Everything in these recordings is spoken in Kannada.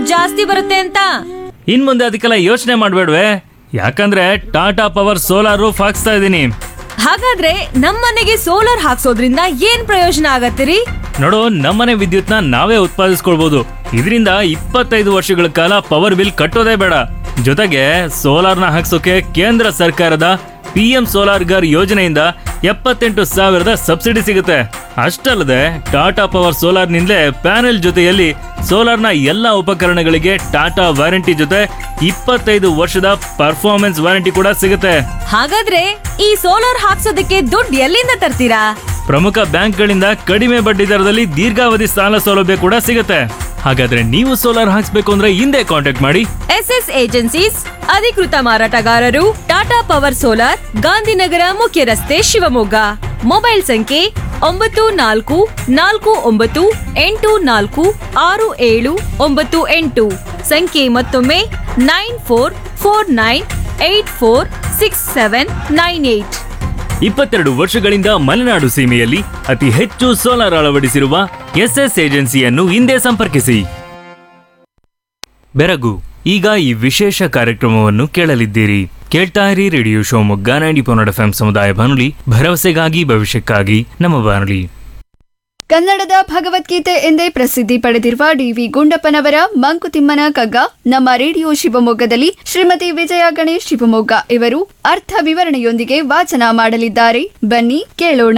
ಜಾಸ್ತಿ ಬರುತ್ತೆ ಅಂತ ಇನ್ ಮುಂದೆ ಅದಕ್ಕೆಲ್ಲ ಯೋಚನೆ ಮಾಡ್ಬೇಡ್ವೆ ಯಾಕಂದ್ರೆ ಟಾಟಾ ಪವರ್ ಸೋಲಾರ್ ರೂಫ್ ಹಾಕ್ಸ್ತಾ ಇದ್ದೀನಿ ಹಾಗಾದ್ರೆ ನಮ್ಮನೆಗೆ ಸೋಲಾರ್ ಹಾಕ್ಸೋದ್ರಿಂದ ಏನ್ ಪ್ರಯೋಜನ ಆಗತ್ತಿರಿ ನೋಡು ನಮ್ಮನೆ ವಿದ್ಯುತ್ನ ನಾವೇ ಉತ್ಪಾದಿಸ್ಕೊಳ್ಬಹುದು ಇದರಿಂದ ಇಪ್ಪತ್ತೈದು ವರ್ಷಗಳ ಕಾಲ ಪವರ್ ಬಿಲ್ ಕಟ್ಟೋದೇ ಬೇಡ ಜೊತೆಗೆ ಸೋಲಾರ್ನ ಹಾಕ್ಸೋಕೆ ಕೇಂದ್ರ ಸರ್ಕಾರದ ಪಿ ಎಂ ಸೋಲಾರ್ ಗರ್ ಯೋಜನೆಯಿಂದ ಎಪ್ಪತ್ತೆಂಟು ಸಾವಿರದ ಸಬ್ಸಿಡಿ ಸಿಗುತ್ತೆ ಅಷ್ಟಲ್ಲದೆ ಟಾಟಾ ಪವರ್ ಸೋಲಾರ್ನಿಂದಲೇ ಪ್ಯಾನೆಲ್ ಜೊತೆಯಲ್ಲಿ ಸೋಲಾರ್ನ ಎಲ್ಲ ಉಪಕರಣಗಳಿಗೆ ಟಾಟಾ ವಾರಂಟಿ ಜೊತೆ ಇಪ್ಪತ್ತೈದು ವರ್ಷದ ಪರ್ಫಾರ್ಮೆನ್ಸ್ ವಾರಂಟಿ ಕೂಡ ಸಿಗುತ್ತೆ ಹಾಗಾದ್ರೆ ಈ ಸೋಲಾರ್ ಹಾಕ್ಸೋದಕ್ಕೆ ದುಡ್ಡು ಎಲ್ಲಿಂದ ತರ್ತೀರಾ ಪ್ರಮುಖ ಬ್ಯಾಂಕ್ಗಳಿಂದ ಕಡಿಮೆ ಬಡ್ಡಿ ದರದಲ್ಲಿ ದೀರ್ಘಾವಧಿ ಸಾಲ ಸೌಲಭ್ಯ ಕೂಡ ಸಿಗುತ್ತೆ ಹಾಗಾದ್ರೆ ನೀವು ಸೋಲಾರ್ ಹಾಕ್ಸ್ಬೇಕು ಅಂದ್ರೆ ಹಿಂದೆ ಕಾಂಟ್ಯಾಕ್ಟ್ ಮಾಡಿ ಎಸ್ ಎಸ್ ಏಜೆನ್ಸೀಸ್ ಅಧಿಕೃತ ಮಾರಾಟಗಾರರು ಟಾಟಾ ಪವರ್ ಸೋಲಾರ್ ಗಾಂಧಿನಗರ ಮುಖ್ಯ ರಸ್ತೆ ಶಿವಮೊಗ್ಗ ಮೊಬೈಲ್ ಸಂಖ್ಯೆ ಒಂಬತ್ತು ನಾಲ್ಕು ನಾಲ್ಕು ಒಂಬತ್ತು ಎಂಟು ನಾಲ್ಕು ಆರು ಏಳು ಒಂಬತ್ತು ಎಂಟು ಸಂಖ್ಯೆ ಮತ್ತೊಮ್ಮೆ nine four four nine eight four six seven nine eight ಇಪ್ಪತ್ತೆರಡು ವರ್ಷಗಳಿಂದ ಮಲೆನಾಡು ಸೀಮೆಯಲ್ಲಿ ಅತಿ ಹೆಚ್ಚು ಸೋಲಾರ್ ಅಳವಡಿಸಿರುವ ಎಸ್ಎಸ್ ಏಜೆನ್ಸಿಯನ್ನು ಹಿಂದೆ ಸಂಪರ್ಕಿಸಿ ಬೆರಗು ಈಗ ಈ ವಿಶೇಷ ಕಾರ್ಯಕ್ರಮವನ್ನು ಕೇಳಲಿದ್ದೀರಿ ಕೇಳ್ತಾ ಇರಿ ರೇಡಿಯೋ ಶಿವಮೊಗ್ಗ ನೈಂಟಿ ಪೊನ್ನಡ ಎಫ್ ಸಮುದಾಯ ಬಾನುಲಿ ಭರವಸೆಗಾಗಿ ಭವಿಷ್ಯಕ್ಕಾಗಿ ನಮ್ಮ ಬಾನುಲಿ ಕನ್ನಡದ ಭಗವದ್ಗೀತೆ ಎಂದೇ ಪ್ರಸಿದ್ಧಿ ಪಡೆದಿರುವ ಡಿವಿ ಗುಂಡಪ್ಪನವರ ಮಂಕುತಿಮ್ಮನ ಕಗ್ಗ ನಮ್ಮ ರೇಡಿಯೋ ಶಿವಮೊಗ್ಗದಲ್ಲಿ ಶ್ರೀಮತಿ ವಿಜಯ ಗಣೇಶ್ ಶಿವಮೊಗ್ಗ ಇವರು ಅರ್ಥ ವಿವರಣೆಯೊಂದಿಗೆ ವಾಚನ ಮಾಡಲಿದ್ದಾರೆ ಬನ್ನಿ ಕೇಳೋಣ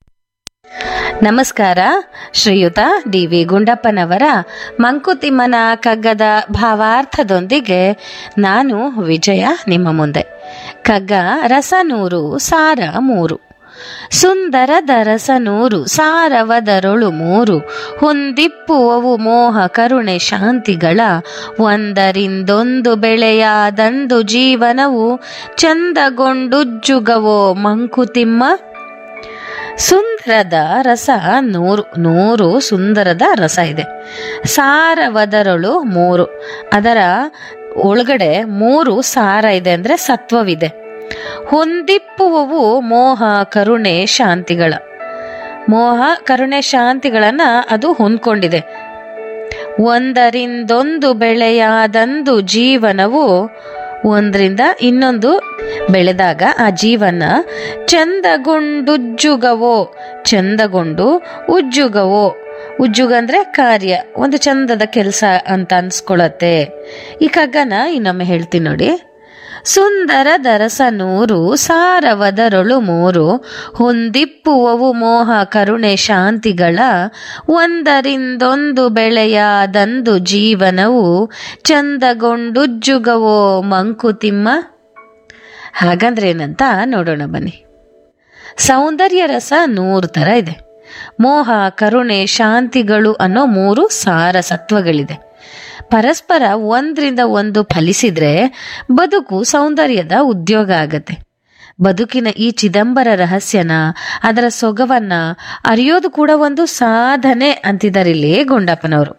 ನಮಸ್ಕಾರ ಶ್ರೀಯುತ ಡಿ ವಿ ಗುಂಡಪ್ಪನವರ ಮಂಕುತಿಮ್ಮನ ಕಗ್ಗದ ಭಾವಾರ್ಥದೊಂದಿಗೆ ನಾನು ವಿಜಯ ನಿಮ್ಮ ಮುಂದೆ ಕಗ್ಗ ರಸನೂರು ಸಾರ ಮೂರು ಸುಂದರದ ರಸನೂರು ಸಾರವದರೊಳು ಮೂರು ಹೊಂದಿಪ್ಪುವವು ಮೋಹ ಕರುಣೆ ಶಾಂತಿಗಳ ಒಂದರಿಂದೊಂದು ಬೆಳೆಯಾದಂದು ಜೀವನವು ಚಂದಗೊಂಡುಜ್ಜುಗವೋ ಮಂಕುತಿಮ್ಮ ಸುಂದರದ ರಸ ನೂರು ನೂರು ಸುಂದರದ ರಸ ಇದೆ ಸಾರವದರಳು ಮೂರು ಅದರ ಒಳಗಡೆ ಮೂರು ಸಾರ ಇದೆ ಅಂದ್ರೆ ಸತ್ವವಿದೆ ಹೊಂದಿಪ್ಪುವವು ಮೋಹ ಕರುಣೆ ಶಾಂತಿಗಳ ಮೋಹ ಕರುಣೆ ಶಾಂತಿಗಳನ್ನ ಅದು ಹೊಂದ್ಕೊಂಡಿದೆ ಒಂದರಿಂದೊಂದು ಬೆಳೆಯಾದಂದು ಜೀವನವು ಒಂದರಿಂದ ಇನ್ನೊಂದು ಬೆಳೆದಾಗ ಆ ಜೀವನ ಚಂದಗೊಂಡುಜ್ಜುಗವೋ ಚಂದಗೊಂಡು ಉಜ್ಜುಗವೋ ಉಜ್ಜುಗ ಅಂದ್ರೆ ಕಾರ್ಯ ಒಂದು ಚಂದದ ಕೆಲಸ ಅಂತ ಅನ್ಸ್ಕೊಳತ್ತೆ ಈ ಕಗ್ಗನ ಇನ್ನೊಮ್ಮೆ ಹೇಳ್ತೀನಿ ನೋಡಿ ಸುಂದರ ದರಸ ನೂರು ಸಾರವದರೊಳು ಮೂರು ಹೊಂದಿಪ್ಪುವವು ಮೋಹ ಕರುಣೆ ಶಾಂತಿಗಳ ಒಂದರಿಂದೊಂದು ಬೆಳೆಯಾದಂದು ಜೀವನವು ಚಂದಗೊಂಡುಜ್ಜುಗವೋ ಮಂಕುತಿಮ್ಮ ಹಾಗಂದ್ರೆ ಏನಂತ ನೋಡೋಣ ಬನ್ನಿ ಸೌಂದರ್ಯ ರಸ ನೂರು ಥರ ಇದೆ ಮೋಹ ಕರುಣೆ ಶಾಂತಿಗಳು ಅನ್ನೋ ಮೂರು ಸಾರ ಸತ್ವಗಳಿದೆ ಪರಸ್ಪರ ಒಂದ್ರಿಂದ ಒಂದು ಫಲಿಸಿದ್ರೆ ಬದುಕು ಸೌಂದರ್ಯದ ಉದ್ಯೋಗ ಆಗತ್ತೆ ಬದುಕಿನ ಈ ಚಿದಂಬರ ರಹಸ್ಯನ ಅದರ ಸೊಗವನ್ನ ಅರಿಯೋದು ಕೂಡ ಒಂದು ಸಾಧನೆ ಅಂತಿದ್ದಾರೆ ಇಲ್ಲಿ ಗುಂಡಪ್ಪನವರು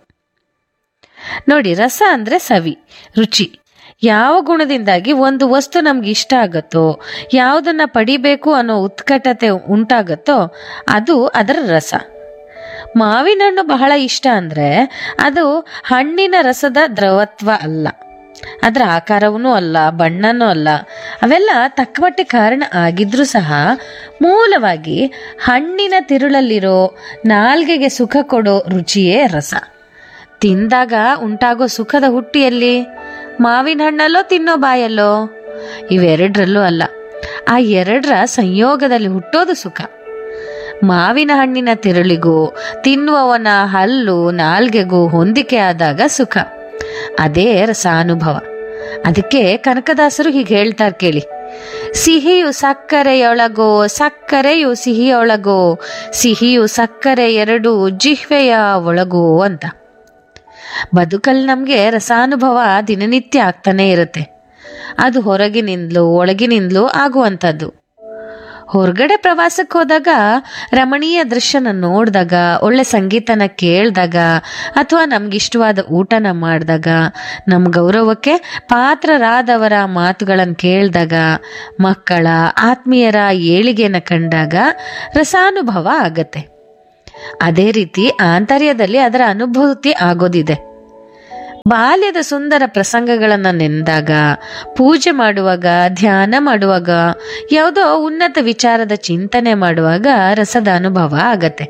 ನೋಡಿ ರಸ ಅಂದ್ರೆ ಸವಿ ರುಚಿ ಯಾವ ಗುಣದಿಂದಾಗಿ ಒಂದು ವಸ್ತು ನಮ್ಗೆ ಇಷ್ಟ ಆಗತ್ತೋ ಯಾವುದನ್ನ ಪಡಿಬೇಕು ಅನ್ನೋ ಉತ್ಕಟತೆ ಉಂಟಾಗತ್ತೋ ಅದು ಅದರ ರಸ ಮಾವಿನ ಹಣ್ಣು ಬಹಳ ಇಷ್ಟ ಅಂದ್ರೆ ಅದು ಹಣ್ಣಿನ ರಸದ ದ್ರವತ್ವ ಅಲ್ಲ ಅದರ ಆಕಾರವೂ ಅಲ್ಲ ಬಣ್ಣನೂ ಅಲ್ಲ ಅವೆಲ್ಲ ತಕ್ಕಮಟ್ಟಿ ಕಾರಣ ಆಗಿದ್ರೂ ಸಹ ಮೂಲವಾಗಿ ಹಣ್ಣಿನ ತಿರುಳಲ್ಲಿರೋ ನಾಲ್ಗೆಗೆ ಸುಖ ಕೊಡೋ ರುಚಿಯೇ ರಸ ತಿಂದಾಗ ಉಂಟಾಗೋ ಸುಖದ ಹುಟ್ಟಿಯಲ್ಲಿ ಮಾವಿನ ಹಣ್ಣಲ್ಲೋ ತಿನ್ನೋ ಬಾಯಲ್ಲೋ ಇವೆರಡರಲ್ಲೂ ಅಲ್ಲ ಆ ಎರಡರ ಸಂಯೋಗದಲ್ಲಿ ಹುಟ್ಟೋದು ಸುಖ ಮಾವಿನ ಹಣ್ಣಿನ ತಿರುಳಿಗೂ ತಿನ್ನುವವನ ಹಲ್ಲು ನಾಲ್ಗೆಗೂ ಹೊಂದಿಕೆ ಆದಾಗ ಸುಖ ಅದೇ ರಸಾನುಭವ ಅದಕ್ಕೆ ಕನಕದಾಸರು ಹೀಗೆ ಹೇಳ್ತಾರೆ ಕೇಳಿ ಸಿಹಿಯು ಸಕ್ಕರೆಯೊಳಗೋ ಸಕ್ಕರೆಯು ಸಿಹಿಯೊಳಗೋ ಸಿಹಿಯು ಸಕ್ಕರೆ ಎರಡು ಜಿಹ್ವೆಯ ಒಳಗೋ ಅಂತ ಬದುಕಲ್ಲಿ ನಮಗೆ ರಸಾನುಭವ ದಿನನಿತ್ಯ ಆಗ್ತಾನೆ ಇರುತ್ತೆ ಅದು ಹೊರಗಿನಿಂದಲೂ ಒಳಗಿನಿಂದಲೂ ಆಗುವಂಥದ್ದು ಹೊರಗಡೆ ಪ್ರವಾಸಕ್ಕೆ ಹೋದಾಗ ರಮಣೀಯ ದೃಶ್ಯನ ನೋಡಿದಾಗ ಒಳ್ಳೆ ಸಂಗೀತನ ಕೇಳಿದಾಗ ಅಥವಾ ನಮ್ಗಿಷ್ಟವಾದ ಊಟನ ಮಾಡಿದಾಗ ನಮ್ಮ ಗೌರವಕ್ಕೆ ಪಾತ್ರರಾದವರ ಮಾತುಗಳನ್ನು ಕೇಳಿದಾಗ ಮಕ್ಕಳ ಆತ್ಮೀಯರ ಏಳಿಗೆನ ಕಂಡಾಗ ರಸಾನುಭವ ಆಗತ್ತೆ ಅದೇ ರೀತಿ ಆಂತರ್ಯದಲ್ಲಿ ಅದರ ಅನುಭೂತಿ ಆಗೋದಿದೆ ಬಾಲ್ಯದ ಸುಂದರ ಪ್ರಸಂಗಗಳನ್ನ ನೆನೆದಾಗ ಪೂಜೆ ಮಾಡುವಾಗ ಧ್ಯಾನ ಮಾಡುವಾಗ ಯಾವುದೋ ಉನ್ನತ ವಿಚಾರದ ಚಿಂತನೆ ಮಾಡುವಾಗ ರಸದ ಅನುಭವ ಆಗತ್ತೆ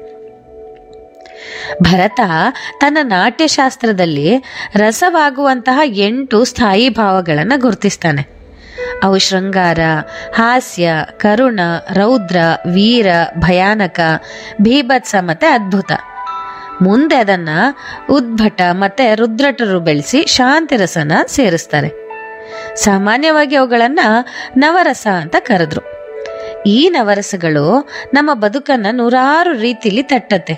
ಭರತ ತನ್ನ ನಾಟ್ಯಶಾಸ್ತ್ರದಲ್ಲಿ ರಸವಾಗುವಂತಹ ಎಂಟು ಸ್ಥಾಯಿ ಭಾವಗಳನ್ನು ಗುರುತಿಸ್ತಾನೆ ಅವು ಶೃಂಗಾರ ಹಾಸ್ಯ ಕರುಣ ರೌದ್ರ ವೀರ ಭಯಾನಕ ಭೀಭತ್ಸ ಮತ್ತೆ ಅದ್ಭುತ ಮುಂದೆ ಅದನ್ನ ಉದ್ಭಟ ಮತ್ತೆ ರುದ್ರಟರು ಬೆಳೆಸಿ ಶಾಂತಿ ರಸನ ಸೇರಿಸ್ತಾರೆ ಸಾಮಾನ್ಯವಾಗಿ ಅವುಗಳನ್ನ ನವರಸ ಅಂತ ಕರೆದ್ರು ಈ ನವರಸಗಳು ನಮ್ಮ ಬದುಕನ್ನ ನೂರಾರು ರೀತಿಲಿ ತಟ್ಟತ್ತೆ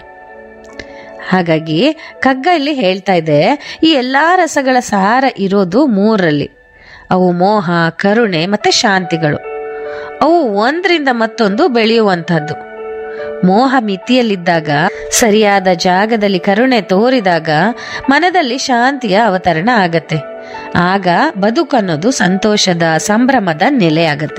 ಹಾಗಾಗಿ ಕಗ್ಗ ಇಲ್ಲಿ ಹೇಳ್ತಾ ಇದೆ ಈ ಎಲ್ಲಾ ರಸಗಳ ಸಾರ ಇರೋದು ಮೂರರಲ್ಲಿ ಅವು ಮೋಹ ಕರುಣೆ ಮತ್ತೆ ಶಾಂತಿಗಳು ಅವು ಒಂದರಿಂದ ಮತ್ತೊಂದು ಬೆಳೆಯುವಂತಹದ್ದು ಮೋಹ ಮಿತಿಯಲ್ಲಿದ್ದಾಗ ಸರಿಯಾದ ಜಾಗದಲ್ಲಿ ಕರುಣೆ ತೋರಿದಾಗ ಮನದಲ್ಲಿ ಶಾಂತಿಯ ಅವತರಣ ಆಗತ್ತೆ ಆಗ ಬದುಕನ್ನೋದು ಸಂತೋಷದ ಸಂಭ್ರಮದ ನೆಲೆಯಾಗತ್ತೆ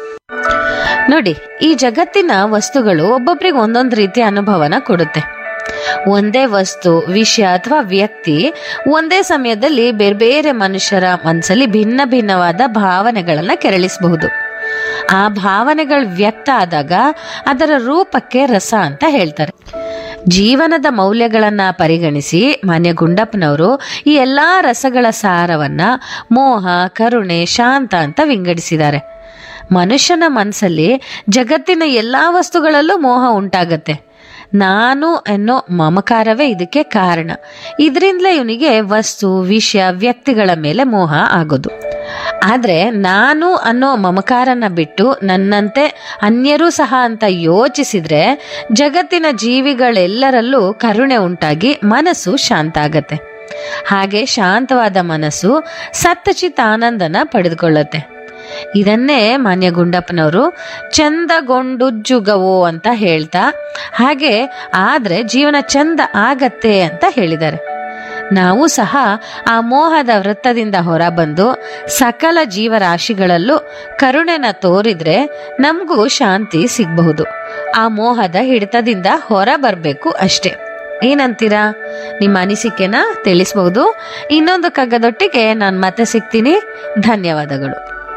ನೋಡಿ ಈ ಜಗತ್ತಿನ ವಸ್ತುಗಳು ಒಬ್ಬೊಬ್ರಿಗೆ ಒಂದೊಂದು ರೀತಿಯ ಅನುಭವನ ಕೊಡುತ್ತೆ ಒಂದೇ ವಸ್ತು ವಿಷಯ ಅಥವಾ ವ್ಯಕ್ತಿ ಒಂದೇ ಸಮಯದಲ್ಲಿ ಬೇರೆ ಬೇರೆ ಮನುಷ್ಯರ ಮನಸ್ಸಲ್ಲಿ ಭಿನ್ನ ಭಿನ್ನವಾದ ಭಾವನೆಗಳನ್ನ ಕೆರಳಿಸಬಹುದು ಆ ಭಾವನೆಗಳು ವ್ಯಕ್ತ ಆದಾಗ ಅದರ ರೂಪಕ್ಕೆ ರಸ ಅಂತ ಹೇಳ್ತಾರೆ ಜೀವನದ ಮೌಲ್ಯಗಳನ್ನ ಪರಿಗಣಿಸಿ ಮಾನ್ಯ ಗುಂಡಪ್ಪನವರು ಈ ಎಲ್ಲಾ ರಸಗಳ ಸಾರವನ್ನ ಮೋಹ ಕರುಣೆ ಶಾಂತ ಅಂತ ವಿಂಗಡಿಸಿದ್ದಾರೆ ಮನುಷ್ಯನ ಮನಸ್ಸಲ್ಲಿ ಜಗತ್ತಿನ ಎಲ್ಲಾ ವಸ್ತುಗಳಲ್ಲೂ ಮೋಹ ಉಂಟಾಗತ್ತೆ ನಾನು ಅನ್ನೋ ಮಮಕಾರವೇ ಇದಕ್ಕೆ ಕಾರಣ ಇದರಿಂದಲೇ ಇವನಿಗೆ ವಸ್ತು ವಿಷಯ ವ್ಯಕ್ತಿಗಳ ಮೇಲೆ ಮೋಹ ಆಗೋದು ಆದ್ರೆ ನಾನು ಅನ್ನೋ ಮಮಕಾರನ ಬಿಟ್ಟು ನನ್ನಂತೆ ಅನ್ಯರೂ ಸಹ ಅಂತ ಯೋಚಿಸಿದ್ರೆ ಜಗತ್ತಿನ ಜೀವಿಗಳೆಲ್ಲರಲ್ಲೂ ಕರುಣೆ ಉಂಟಾಗಿ ಮನಸ್ಸು ಶಾಂತ ಆಗತ್ತೆ ಹಾಗೆ ಶಾಂತವಾದ ಮನಸ್ಸು ಸತ್ತಚಿತ್ ಆನಂದನ ಪಡೆದುಕೊಳ್ಳುತ್ತೆ ಇದನ್ನೇ ಮಾನ್ಯ ಗುಂಡಪ್ಪನವರು ಚಂದಗೊಂಡುಜ್ಜುಗವೋ ಅಂತ ಹೇಳ್ತಾ ಹಾಗೆ ಆದ್ರೆ ಜೀವನ ಚಂದ ಆಗತ್ತೆ ಅಂತ ಹೇಳಿದ್ದಾರೆ ನಾವು ಸಹ ಆ ಮೋಹದ ವೃತ್ತದಿಂದ ಹೊರಬಂದು ಸಕಲ ಜೀವರಾಶಿಗಳಲ್ಲೂ ಕರುಣೆನ ತೋರಿದ್ರೆ ನಮಗೂ ಶಾಂತಿ ಸಿಗಬಹುದು ಆ ಮೋಹದ ಹಿಡಿತದಿಂದ ಹೊರ ಬರಬೇಕು ಅಷ್ಟೇ ಏನಂತೀರಾ ನಿಮ್ಮ ಅನಿಸಿಕೆನ ತಿಳಿಸಬಹುದು ಇನ್ನೊಂದು ಕಗ್ಗದೊಟ್ಟಿಗೆ ನಾನು ಮತ್ತೆ ಸಿಗ್ತೀನಿ ಧನ್ಯವಾದಗಳು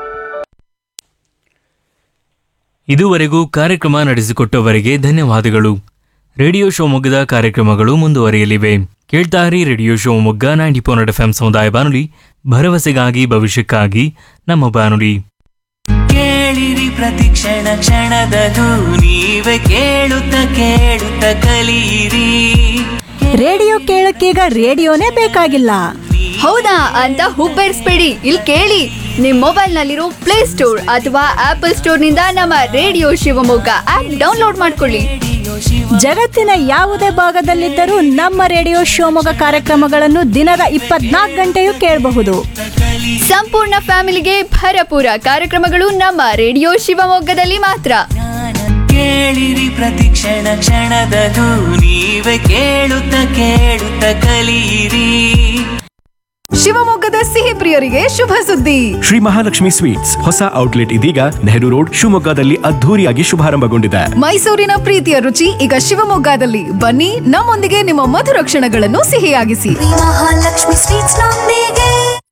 ಇದುವರೆಗೂ ಕಾರ್ಯಕ್ರಮ ನಡೆಸಿಕೊಟ್ಟವರಿಗೆ ಧನ್ಯವಾದಗಳು ರೇಡಿಯೋ ಶಿವಮೊಗ್ಗದ ಕಾರ್ಯಕ್ರಮಗಳು ಮುಂದುವರಿಯಲಿವೆ ಕೇಳ್ತಾರಿ radio Shivamogga ninety four F M ಸಮುದಾಯ ಬಾನುಲಿ ಭರವಸೆಗಾಗಿ ಭವಿಷ್ಯಕ್ಕಾಗಿ ನಮ್ಮ ಬಾನುಲಿ ಕೇಳಿರಿ ಪ್ರತಿಕ್ಷಣ ಕ್ಷಣದದು ನೀವೇ ಕೇಳುತ್ತ ಕೇಳುತ್ತ ಕಲಿಯಿರಿ ರೇಡಿಯೋ ಕೇಳಕ್ಕೀಗ ರೇಡಿಯೋನೇ ಬೇಕಾಗಿಲ್ಲ ಹೌದಾ ಅಂತ ಹುಬ್ಬೇರಿಸ್ಬೇಡಿ ಇಲ್ಲಿ ಕೇಳಿ ನಿಮ್ ಮೊಬೈಲ್ ನಲ್ಲಿರೋ ಪ್ಲೇ ಸ್ಟೋರ್ ಅಥವಾ ಆಪಲ್ ಸ್ಟೋರ್ ನಿಂದ ನಮ್ಮ ರೇಡಿಯೋ ಶಿವಮೊಗ್ಗ ಆಪ್ ಡೌನ್ಲೋಡ್ ಮಾಡ್ಕೊಳ್ಳಿ ಜಗತ್ತಿನ ಯಾವುದೇ ಭಾಗದಲ್ಲಿದ್ದರೂ ನಮ್ಮ ರೇಡಿಯೋ ಶಿವಮೊಗ್ಗ ಕಾರ್ಯಕ್ರಮಗಳನ್ನು ದಿನದ ಇಪ್ಪತ್ನಾಲ್ಕು ಗಂಟೆಯೂ ಕೇಳಬಹುದು ಸಂಪೂರ್ಣ ಫ್ಯಾಮಿಲಿಗೆ ಭರಪೂರ ಕಾರ್ಯಕ್ರಮಗಳು ನಮ್ಮ ರೇಡಿಯೋ ಶಿವಮೊಗ್ಗದಲ್ಲಿ ಮಾತ್ರ ಕೇಳಿರಿ ಪ್ರತಿಕ್ಷಣ ಕ್ಷಣದದು ನೀವೇ ಕೇಳುತ್ತ ಕೇಳುತ್ತ ಕಲಿಯಿರಿ ಶಿವಮೊಗ್ಗದ ಸಿಹಿ ಪ್ರಿಯರಿಗೆ ಶುಭ ಸುದ್ದಿ ಶ್ರೀ ಮಹಾಲಕ್ಷ್ಮಿ ಸ್ವೀಟ್ಸ್ ಹೊಸ ಔಟ್ಲೆಟ್ ಇದೀಗ ನೆಹರು ರೋಡ್ ಶಿವಮೊಗ್ಗದಲ್ಲಿ ಅದ್ಧೂರಿಯಾಗಿ ಶುಭಾರಂಭಗೊಂಡಿದೆ ಮೈಸೂರಿನ ಪ್ರೀತಿಯ ರುಚಿ ಈಗ ಶಿವಮೊಗ್ಗದಲ್ಲಿ ಬನ್ನಿ ನಮ್ಮೊಂದಿಗೆ ನಿಮ್ಮ ಮಧುರ ಕ್ಷಣಗಳನ್ನು ಸಿಹಿಯಾಗಿಸಿ ಮಹಾಲಕ್ಷ್ಮಿ ಸ್ವೀಟ್ಸ್ ನೊಂದಿಗೆ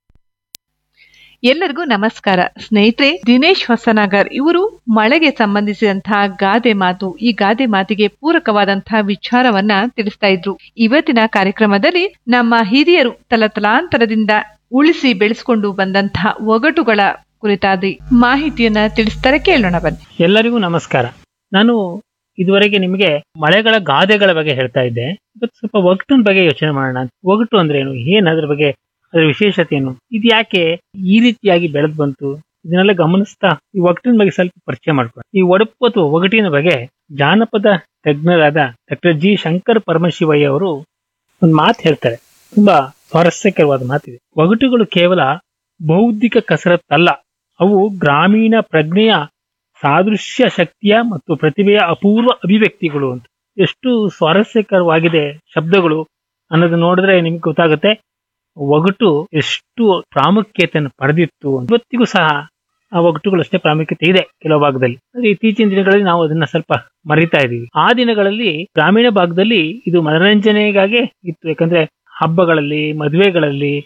ಎಲ್ಲರಿಗೂ ನಮಸ್ಕಾರ ಸ್ನೇಹಿತರೆ ದಿನೇಶ್ ಹೊಸನಗರ್ ಇವರು ಮಳೆಗೆ ಸಂಬಂಧಿಸಿದಂತಹ ಗಾದೆ ಮಾತು ಈ ಗಾದೆ ಮಾತಿಗೆ ಪೂರಕವಾದಂತಹ ವಿಚಾರವನ್ನ ತಿಳಿಸ್ತಾ ಇದ್ರು ಇವತ್ತಿನ ಕಾರ್ಯಕ್ರಮದಲ್ಲಿ ನಮ್ಮ ಹಿರಿಯರು ತಲತಲಾಂತರದಿಂದ ಉಳಿಸಿ ಬೆಳೆಸಿಕೊಂಡು ಬಂದಂತಹ ಒಗಟುಗಳ ಕುರಿತಾದ ಮಾಹಿತಿಯನ್ನ ತಿಳಿಸ್ತಾರೆ ಕೇಳೋಣ ಬನ್ನಿ ಎಲ್ಲರಿಗೂ ನಮಸ್ಕಾರ ನಾನು ಇದುವರೆಗೆ ನಿಮಗೆ ಮಳೆಗಳ ಗಾದೆಗಳ ಬಗ್ಗೆ ಹೇಳ್ತಾ ಇದ್ದೆ ಇವತ್ತು ಸ್ವಲ್ಪ ಒಗಟಿನ ಬಗ್ಗೆ ಯೋಚನೆ ಮಾಡೋಣ ಒಗಟು ಅಂದ್ರೆ ಏನು ಏನ್ ಅದ್ರ ಬಗ್ಗೆ ಅದ್ರ ವಿಶೇಷತೆ ಏನು ಇದು ಯಾಕೆ ಈ ರೀತಿಯಾಗಿ ಬೆಳೆದ್ ಬಂತು ಇದನ್ನೆಲ್ಲ ಗಮನಿಸ್ತಾ ಈ ಒಗಟಿನ ಬಗ್ಗೆ ಸ್ವಲ್ಪ ಪರಿಚಯ ಮಾಡ್ಕೊಳ್ಳಿ ಈ ಒಡಪು ಅಥವಾ ಒಗಟಿನ ಬಗ್ಗೆ ಜಾನಪದ ತಜ್ಞರಾದ ಡಾಕ್ಟರ್ ಜಿ ಶಂಕರ್ ಪರಮಶಿವಯ್ಯ ಅವರು ಒಂದು ಮಾತು ಹೇಳ್ತಾರೆ ತುಂಬಾ ಸ್ವಾರಸ್ಯಕರವಾದ ಮಾತಿದೆ ಒಗಟುಗಳು ಕೇವಲ ಬೌದ್ಧಿಕ ಕಸರತ್ತಲ್ಲ ಅವು ಗ್ರಾಮೀಣ ಪ್ರಜ್ಞೆಯ ಸಾದೃಶ್ಯ ಶಕ್ತಿಯ ಮತ್ತು ಪ್ರತಿಭೆಯ ಅಪೂರ್ವ ಅಭಿವ್ಯಕ್ತಿಗಳು ಅಂತ ಎಷ್ಟು ಸ್ವಾರಸ್ಯಕರವಾಗಿದೆ ಶಬ್ದಗಳು ಅನ್ನೋದು ನೋಡಿದ್ರೆ ನಿಮ್ಗೆ ಗೊತ್ತಾಗುತ್ತೆ ಒಗಟು ಎಷ್ಟು ಪ್ರಾಮುಖ್ಯತೆಯನ್ನು ಪಡೆದಿತ್ತು ಅಂತ. ಇವತ್ತಿಗೂ ಸಹ ಆ ಒಗಟುಗಳು ಅಷ್ಟೇ ಪ್ರಾಮುಖ್ಯತೆ ಇದೆ ಕೆಲವು ಭಾಗದಲ್ಲಿ ಆದ್ರೆ ಇತ್ತೀಚಿನ ದಿನಗಳಲ್ಲಿ ನಾವು ಅದನ್ನ ಸ್ವಲ್ಪ ಮರಿತಾ ಇದೀವಿ ಆ ದಿನಗಳಲ್ಲಿ ಗ್ರಾಮೀಣ ಭಾಗದಲ್ಲಿ ಇದು ಮನರಂಜನೆಗಾಗಿ ಇತ್ತು ಯಾಕಂದ್ರೆ ಹಬ್ಬಗಳಲ್ಲಿ ಮದುವೆಗಳಲ್ಲಿ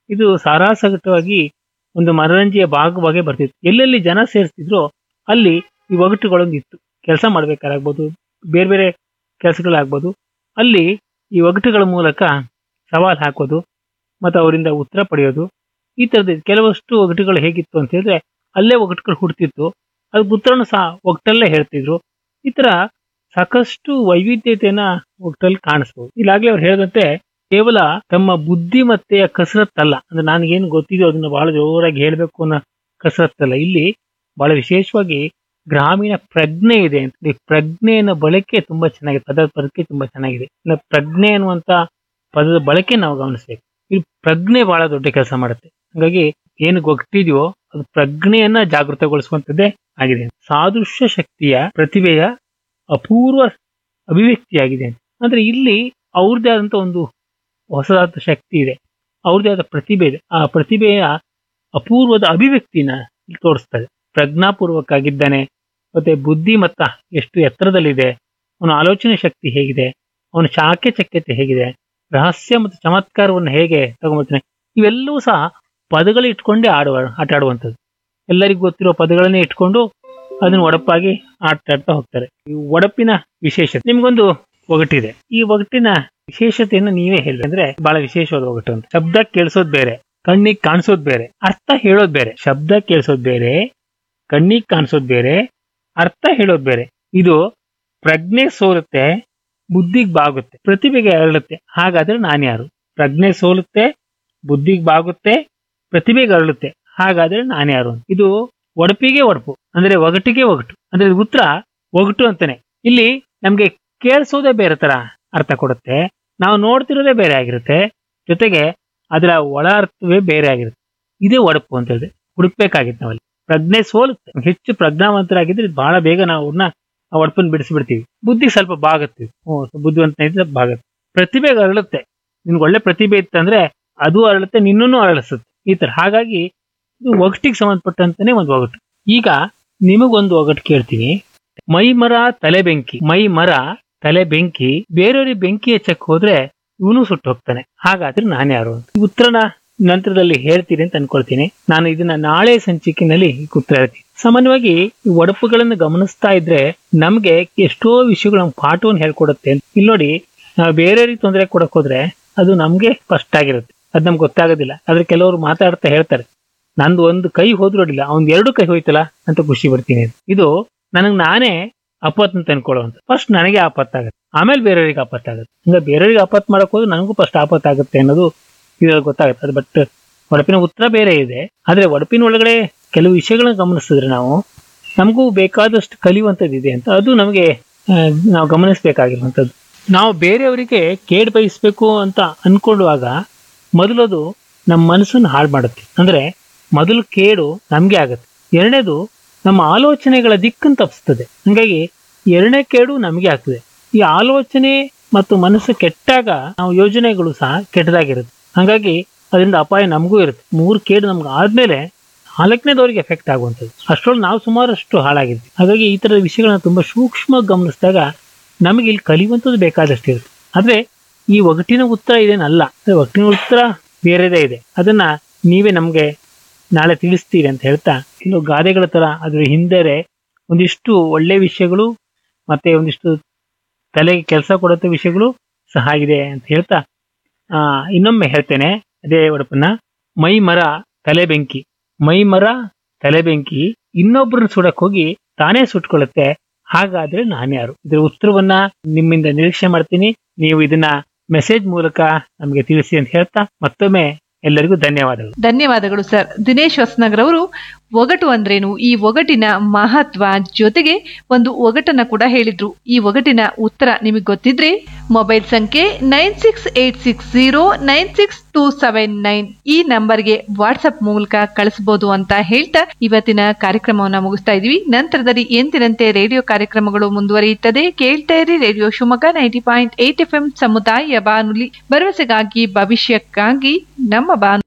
ಇದು ಸಾರಾಸಗಟವಾಗಿ ಒಂದು ಮನರಂಜೆಯ ಭಾಗವಾಗಿ ಬರ್ತಿತ್ತು ಎಲ್ಲೆಲ್ಲಿ ಜನ ಸೇರಿಸ್ತಿದ್ರು ಅಲ್ಲಿ ಈ ಒಗಟುಗಳೊಂದು ಇತ್ತು ಕೆಲಸ ಮಾಡ್ಬೇಕಾರಾಗ್ಬೋದು ಬೇರೆ ಬೇರೆ ಕೆಲಸಗಳಾಗ್ಬೋದು ಅಲ್ಲಿ ಈ ಒಗಟುಗಳ ಮೂಲಕ ಸವಾಲ್ ಹಾಕೋದು ಮತ್ತು ಅವರಿಂದ ಉತ್ತರ ಪಡೆಯೋದು ಈ ಥರದ ಕೆಲವಷ್ಟು ಒಗಟುಗಳು ಹೇಗಿತ್ತು ಅಂತ ಹೇಳಿದ್ರೆ ಅಲ್ಲೇ ಒಗಟುಗಳು ಹುಡ್ತಿತ್ತು ಅದಕ್ಕೆ ಉತ್ತರನು ಸಹ ಒಗಟಲ್ಲೇ ಹೇಳ್ತಿದ್ರು ಈ ತರ ಸಾಕಷ್ಟು ವೈವಿಧ್ಯತೆಯನ್ನ ಒಗಟಲ್ಲಿ ಕಾಣಿಸ್ಬೋದು ಇಲ್ಲಾಗ್ಲೇ ಅವ್ರು ಹೇಳಿದಂತೆ ಕೇವಲ ತಮ್ಮ ಬುದ್ಧಿಮತ್ತೆಯ ಕಸರತ್ತಲ್ಲ ಅಂದ್ರೆ ನನಗೇನು ಗೊತ್ತಿದೆಯೋ ಅದನ್ನ ಬಹಳ ಜೋರಾಗಿ ಹೇಳ್ಬೇಕು ಅನ್ನೋ ಕಸರತ್ತಲ್ಲ ಇಲ್ಲಿ ಬಹಳ ವಿಶೇಷವಾಗಿ ಗ್ರಾಮೀಣ ಪ್ರಜ್ಞೆ ಇದೆ ಅಂತ ಈ ಪ್ರಜ್ಞೆಯ ಬಳಕೆ ತುಂಬಾ ಚೆನ್ನಾಗಿದೆ ಪದದ ಬಳಕೆ ತುಂಬಾ ಚೆನ್ನಾಗಿದೆ ಇನ್ನು ಪ್ರಜ್ಞೆ ಅನ್ನುವಂತ ಪದದ ಬಳಕೆ ನಾವು ಗಮನಿಸ್ಬೇಕು ಈ ಪ್ರಜ್ಞೆ ಬಹಳ ದೊಡ್ಡ ಕೆಲಸ ಮಾಡುತ್ತೆ ಹಾಗಾಗಿ ಏನು ಗೊತ್ತಿದೆಯೋ ಅದು ಪ್ರಜ್ಞೆಯನ್ನ ಜಾಗೃತಗೊಳಿಸುವಂತದ್ದೇ ಆಗಿದೆ ಸಾದೃಶ್ಯ ಶಕ್ತಿಯ ಪ್ರತಿಭೆಯ ಅಪೂರ್ವ ಅಭಿವ್ಯಕ್ತಿಯಾಗಿದೆ ಅಂದ್ರೆ ಇಲ್ಲಿ ಅವ್ರದ್ದೇ ಆದಂತ ಒಂದು ಹೊಸದಾದ ಶಕ್ತಿ ಇದೆ ಅವ್ರದ್ದೇ ಆದ ಪ್ರತಿಭೆ ಇದೆ ಆ ಪ್ರತಿಭೆಯ ಅಪೂರ್ವದ ಅಭಿವ್ಯಕ್ತಿನ ಇಲ್ಲಿ ತೋರಿಸ್ತದೆ ಪ್ರಜ್ಞಾಪೂರ್ವಕ ಆಗಿದ್ದಾನೆ ಮತ್ತೆ ಬುದ್ಧಿ ಮತ್ತ ಎಷ್ಟು ಎತ್ತರದಲ್ಲಿದೆ ಅವನ ಆಲೋಚನೆ ಶಕ್ತಿ ಹೇಗಿದೆ ಅವನ ಶಾಖೆ ಚಕ್ಯತೆ ಹೇಗಿದೆ ರಹಸ್ಯ ಮತ್ತು ಚಮತ್ಕಾರವನ್ನು ಹೇಗೆ ತಗೊಂಬರ್ತಾನೆ ಇವೆಲ್ಲವೂ ಸಹ ಪದಗಳು ಇಟ್ಕೊಂಡೇ ಆಡುವ ಆಟ ಆಡುವಂಥದ್ದು ಎಲ್ಲರಿಗೂ ಗೊತ್ತಿರೋ ಪದಗಳನ್ನೇ ಇಟ್ಕೊಂಡು ಅದನ್ನ ಒಡಪಾಗಿ ಆಟ ಆಡ್ತಾ ಹೋಗ್ತಾರೆ ಈ ಒಡಪಿನ ವಿಶೇಷತೆ ನಿಮ್ಗೊಂದು ಒಗಟಿದೆ ಈ ಒಗಟಿನ ವಿಶೇಷತೆಯನ್ನು ನೀವೇ ಹೇಳಿ ಅಂದ್ರೆ ಬಹಳ ವಿಶೇಷವಾದ ಒಗಟು ಅಂತ ಶಬ್ದ ಕೇಳಿಸೋದ್ ಬೇರೆ ಕಣ್ಣಿಗೆ ಕಾಣಿಸೋದ್ ಬೇರೆ ಅರ್ಥ ಹೇಳೋದ್ ಬೇರೆ ಶಬ್ದ ಕೇಳಿಸೋದ್ ಬೇರೆ ಕಣ್ಣಿಗೆ ಕಾಣಿಸೋದ್ ಬೇರೆ ಅರ್ಥ ಹೇಳೋದ್ ಬೇರೆ ಇದು ಪ್ರಜ್ಞೆ ಸೋಲುತ್ತೆ ಬುದ್ಧಿಗೆ ಬಾಗುತ್ತೆ ಪ್ರತಿಭೆಗೆ ಅರಳುತ್ತೆ ಹಾಗಾದ್ರೆ ನಾನ್ಯಾರು ಪ್ರಜ್ಞೆ ಸೋಲುತ್ತೆ ಬುದ್ಧಿಗೆ ಬಾಗುತ್ತೆ ಪ್ರತಿಭೆಗೆ ಅರಳುತ್ತೆ ಹಾಗಾದ್ರೆ ನಾನ್ಯಾರು ಅಂತ. ಇದು ಒಡಪಿಗೆ ಒಡಪು ಅಂದ್ರೆ ಒಗಟಿಗೆ ಒಗಟು ಅಂದ್ರೆ ಇದು ಉತ್ತರ ಒಗಟು ಅಂತಾನೆ ಇಲ್ಲಿ ನಮ್ಗೆ ಕೇಳಿಸೋದೇ ಬೇರೆ ತರ ಅರ್ಥ ಕೊಡುತ್ತೆ ನಾವು ನೋಡ್ತಿರೋದೇ ಬೇರೆ ಆಗಿರುತ್ತೆ ಜೊತೆಗೆ ಅದರ ಒಳ ಅರ್ಥವೇ ಬೇರೆ ಆಗಿರುತ್ತೆ ಇದೇ ಒಡಪು ಅಂತ ಹೇಳಿದ್ರೆ ಹುಡುಕ್ಬೇಕಾಗಿತ್ತು ನಾವಲ್ಲಿ ಪ್ರಜ್ಞೆ ಸೋಲುತ್ತೆ ಹೆಚ್ಚು ಪ್ರಜ್ಞಾವಂತರಾಗಿದ್ರೆ ಬಹಳ ಬೇಗ ನಾವು ಅವ್ರನ್ನ ಆ ಒಡಪನ್ನು ಬಿಡಿಸ್ಬಿಡ್ತೀವಿ ಬುದ್ಧಿ ಸ್ವಲ್ಪ ಬಾಗುತ್ತೀವಿ ಹ್ಞೂ ಬುದ್ಧಿವಂತ ಇದ್ರೆ ಬಾಗುತ್ತೆ ಪ್ರತಿಭೆಗೆ ಅರಳುತ್ತೆ ನಿನ್ಗೆ ಒಳ್ಳೆ ಪ್ರತಿಭೆ ಇತ್ತಂದ್ರೆ ಅದು ಅರಳುತ್ತೆ ನಿನ್ನೂ ಅರಳಿಸುತ್ತೆ ಈ ತರ ಹಾಗಾಗಿ ಇದು ಒಗಟಿಗೆ ಸಂಬಂಧಪಟ್ಟಂತಾನೆ ಒಂದು ಒಗಟು ಈಗ ನಿಮಗೊಂದು ಒಗಟು ಕೇಳ್ತೀನಿ ಮೈ ಮರ ತಲೆ ಬೆಂಕಿ ಮೈ ಮರ ತಲೆ ಬೆಂಕಿ ಬೇರೆಯವ್ರಿಗೆ ಬೆಂಕಿ ಹಚ್ಚಕ್ ಹೋದ್ರೆ ಇವನು ಸುಟ್ಟು ಹೋಗ್ತಾನೆ ಹಾಗಾದ್ರೆ ನಾನು ಯಾರು ಅಂತ ಈ ಉತ್ತರನ ನಂತರದಲ್ಲಿ ಹೇಳ್ತೀನಿ ಅಂತ ಅನ್ಕೊಳ್ತೀನಿ ನಾನು ಇದನ್ನ ನಾಳೆ ಸಂಚಿಕೆನಲ್ಲಿ ಈ ಉತ್ತರ ಹೇಳ್ತೀನಿ ಸಾಮಾನ್ಯವಾಗಿ ಈ ಒಡಪುಗಳನ್ನು ಗಮನಿಸ್ತಾ ಇದ್ರೆ ನಮ್ಗೆ ಎಷ್ಟೋ ವಿಷಯಗಳು ನಮ್ಗೆ ಪಾಠವನ್ನು ಹೇಳ್ಕೊಡುತ್ತೆ ಅಂತ ಇಲ್ಲಿ ನೋಡಿ ನಾವು ಬೇರೆಯವ್ರಿಗೆ ತೊಂದರೆ ಕೊಡಕ್ ಹೋದ್ರೆ ಅದು ನಮ್ಗೆ ಕಷ್ಟ ಆಗಿರುತ್ತೆ ಅದ್ ನಮ್ಗೆ ಗೊತ್ತಾಗೋದಿಲ್ಲ ಆದ್ರೆ ಕೆಲವರು ಮಾತಾಡ್ತಾ ಹೇಳ್ತಾರೆ ನಂದು ಒಂದು ಕೈ ಹೋದ್ರೂ ಅಡ್ಡಿಲ್ಲ ಅವ್ನ್ ಎರಡು ಕೈ ಹೋಯ್ತಲ್ಲ ಅಂತ ಖುಷಿ ಬರ್ತೀನಿ ಅಂತ. ಇದು ನನಗ್ ನಾನೇ ಆಪತ್ ಅಂತ ಅನ್ಕೊಳ್ಳುವಂತ ಫಸ್ಟ್ ನನಗೆ ಆಪತ್ತಾಗುತ್ತೆ ಆಮೇಲೆ ಬೇರೆಯವ್ರಿಗೆ ಆಪತ್ತಾಗುತ್ತೆ ಹಂಗ ಬೇರೆಯವ್ರಿಗೆ ಆಪತ್ ಮಾಡಕ್ ಹೋದ್ರೆ ನನಗೂ ಫಸ್ಟ್ ಆಪತ್ತಾಗುತ್ತೆ ಅನ್ನೋದು ಇವಾಗ ಗೊತ್ತಾಗುತ್ತೆ ಅದು ಬಟ್ ಒಡಪಿನ ಉತ್ತರ ಬೇರೆ ಇದೆ ಆದ್ರೆ ಒಡಪಿನ ಒಳಗಡೆ ಕೆಲವು ವಿಷಯಗಳನ್ನ ಗಮನಿಸಿದ್ರೆ ನಾವು ನಮಗೂ ಬೇಕಾದಷ್ಟು ಕಲಿಯುವಂಥದ್ದು ಇದೆ ಅಂತ ಅದು ನಮಗೆ ಆ, ನಾವು ಗಮನಿಸಬೇಕಾಗಿರುವಂಥದ್ದು ನಾವು ಬೇರೆಯವರಿಗೆ ಕೇಡ್ ಬಯಸ್ಬೇಕು ಅಂತ ಅನ್ಕೊಳ್ಳುವಾಗ ಮೊದಲದು ನಮ್ಮ ಮನಸ್ಸನ್ನು ಹಾಳು ಮಾಡುತ್ತೆ ಅಂದ್ರೆ ಮೊದಲು ಕೇಡು ನಮ್ಗೆ ಆಗುತ್ತೆ ಎರಡನೇದು ನಮ್ಮ ಆಲೋಚನೆಗಳ ದಿಕ್ಕನ್ನು ತಪ್ಪಿಸ್ತದೆ ಹಂಗಾಗಿ ಎರಡನೇ ಕೇಡು ನಮಗೆ ಆಗ್ತದೆ ಈ ಆಲೋಚನೆ ಮತ್ತು ಮನಸ್ಸು ಕೆಟ್ಟಾಗ ನಾವು ಯೋಜನೆಗಳು ಸಹ ಕೆಟ್ಟದಾಗಿರುತ್ತೆ ಹಾಗಾಗಿ ಅದರಿಂದ ಅಪಾಯ ನಮಗೂ ಇರುತ್ತೆ ಮೂರು ಕೇಡು ನಮ್ಗೆ ಆದ್ಮೇಲೆ ನಾಲ್ಕನೇದವ್ರಿಗೆ ಎಫೆಕ್ಟ್ ಆಗುವಂಥದ್ದು ಅಷ್ಟರೊಳಗೆ ನಾವು ಸುಮಾರಷ್ಟು ಹಾಳಾಗಿದ್ವಿ ಹಾಗಾಗಿ ಈ ತರದ ವಿಷಯಗಳನ್ನ ತುಂಬಾ ಸೂಕ್ಷ್ಮವಾಗಿ ಗಮನಿಸಿದಾಗ ನಮಗೆ ಇಲ್ಲಿ ಕಲಿಯುವಂಥದ್ದು ಬೇಕಾದಷ್ಟು ಇರುತ್ತೆ ಆದ್ರೆ ಈ ಒಗಟಿನ ಉತ್ತರ ಇದೇನಲ್ಲ ಅಂದ್ರೆ ಒಗಟಿನ ಉತ್ತರ ಬೇರೆದೇ ಇದೆ ಅದನ್ನ ನೀವೇ ನಮ್ಗೆ ನಾಳೆ ತಿಳಿಸ್ತೀರಿ ಅಂತ ಹೇಳ್ತಾ ಕೆಲವು ಗಾದೆಗಳ ತರ ಅದ್ರ ಹಿಂದೆ ಒಂದಿಷ್ಟು ಒಳ್ಳೆ ವಿಷಯಗಳು ಮತ್ತೆ ಒಂದಿಷ್ಟು ತಲೆಗೆ ಕೆಲಸ ಕೊಡುವಂತ ವಿಷಯಗಳು ಸಹ ಇದೆ ಅಂತ ಹೇಳ್ತಾ ಆ ಇನ್ನೊಮ್ಮೆ ಹೇಳ್ತೇನೆ ಅದೇ ಒಡಪನ್ನ ಮೈ ಮರ ತಲೆ ಬೆಂಕಿ ಮೈ ಮರ ತಲೆ ಬೆಂಕಿ ಇನ್ನೊಬ್ಬರನ್ನ ಸುಡಕ್ ಹೋಗಿ ತಾನೇ ಸುಟ್ಕೊಳ್ಳುತ್ತೆ ಹಾಗಾದ್ರೆ ನಾನ್ಯಾರು ಇದ್ರ ಉತ್ತರವನ್ನ ನಿಮ್ಮಿಂದ ನಿರೀಕ್ಷೆ ಮಾಡ್ತೀನಿ ನೀವು ಇದನ್ನ ಮೆಸೇಜ್ ಮೂಲಕ ನಮಗೆ ತಿಳಿಸಿ ಅಂತ ಹೇಳ್ತಾ ಮತ್ತೊಮ್ಮೆ ಎಲ್ಲರಿಗೂ ಧನ್ಯವಾದಗಳು ಧನ್ಯವಾದಗಳು ಸರ್ ದಿನೇಶ್ ಹೊಸನಗರ್ ಅವರು ಒಗಟು ಅಂದ್ರೇನು ಈ ಒಗಟಿನ ಮಹತ್ವ ಜೊತೆಗೆ ಒಂದು ಒಗಟನ್ನ ಕೂಡ ಹೇಳಿದ್ರು ಈ ಒಗಟಿನ ಉತ್ತರ ನಿಮಗೆ ಗೊತ್ತಿದ್ರೆ ಮೊಬೈಲ್ ಸಂಖ್ಯೆ nine six eight six zero nine six two seven nine ಈ ನಂಬರ್ಗೆ ವಾಟ್ಸ್ಆಪ್ ಮೂಲಕ ಕಳಿಸಬಹುದು ಅಂತ ಹೇಳ್ತಾ ಇವತ್ತಿನ ಕಾರ್ಯಕ್ರಮವನ್ನ ಮುಗಿಸ್ತಾ ಇದೀವಿ ನಂತರದಲ್ಲಿ ಎಂದಿನಂತೆ ರೇಡಿಯೋ ಕಾರ್ಯಕ್ರಮಗಳು ಮುಂದುವರಿಯುತ್ತದೆ ಕೇಳ್ತಾ ಇರಿ radio Shivamogga ninety point eight F M ಸಮುದಾಯ ಬಾನುಲಿ ಭರವಸೆಗಾಗಿ ಭವಿಷ್ಯಕ್ಕಾಗಿ ನಮ್ಮ ಬಾನು